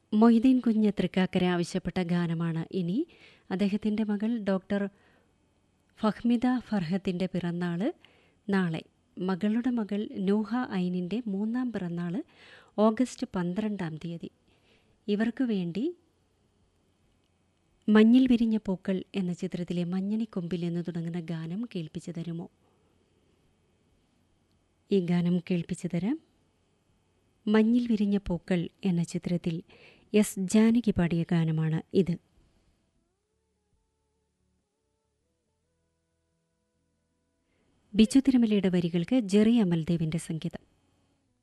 മൊയ്തീൻ കുഞ്ഞ് തൃക്കാക്കര ആവശ്യപ്പെട്ട ഗാനമാണ് ഇനി അദ്ദേഹത്തിൻ്റെ മകൾ ഡോക്ടർ ഫഹ്മിദ ഫർഹത്തിൻ്റെ പിറന്നാൾ നാളെ മകളുടെ മകൾ നൂഹ ഐനിൻ്റെ മൂന്നാം പിറന്നാൾ ഓഗസ്റ്റ് പന്ത്രണ്ടാം തീയതി ഇവർക്ക് വേണ്ടി മഞ്ഞിൽ വിരിഞ്ഞ പൂക്കൾ എന്ന ചിത്രത്തിലെ മഞ്ഞണിക്കൊമ്പിൽ എന്ന് തുടങ്ങുന്ന ഗാനം കേൾപ്പിച്ചു തരുമോ ഈ ഗാനം കേൾപ്പിച്ചു തരാം മഞ്ഞിൽ വിരിഞ്ഞ പൂക്കൾ എന്ന ചിത്രത്തിൽ എസ് ജാനകി പാടിയ ഗാനമാണ് ഇത് ബിജു തിരുമലയുടെ വരികൾക്ക് ജെറി അമൽദേവിൻ്റെ സംഗീതം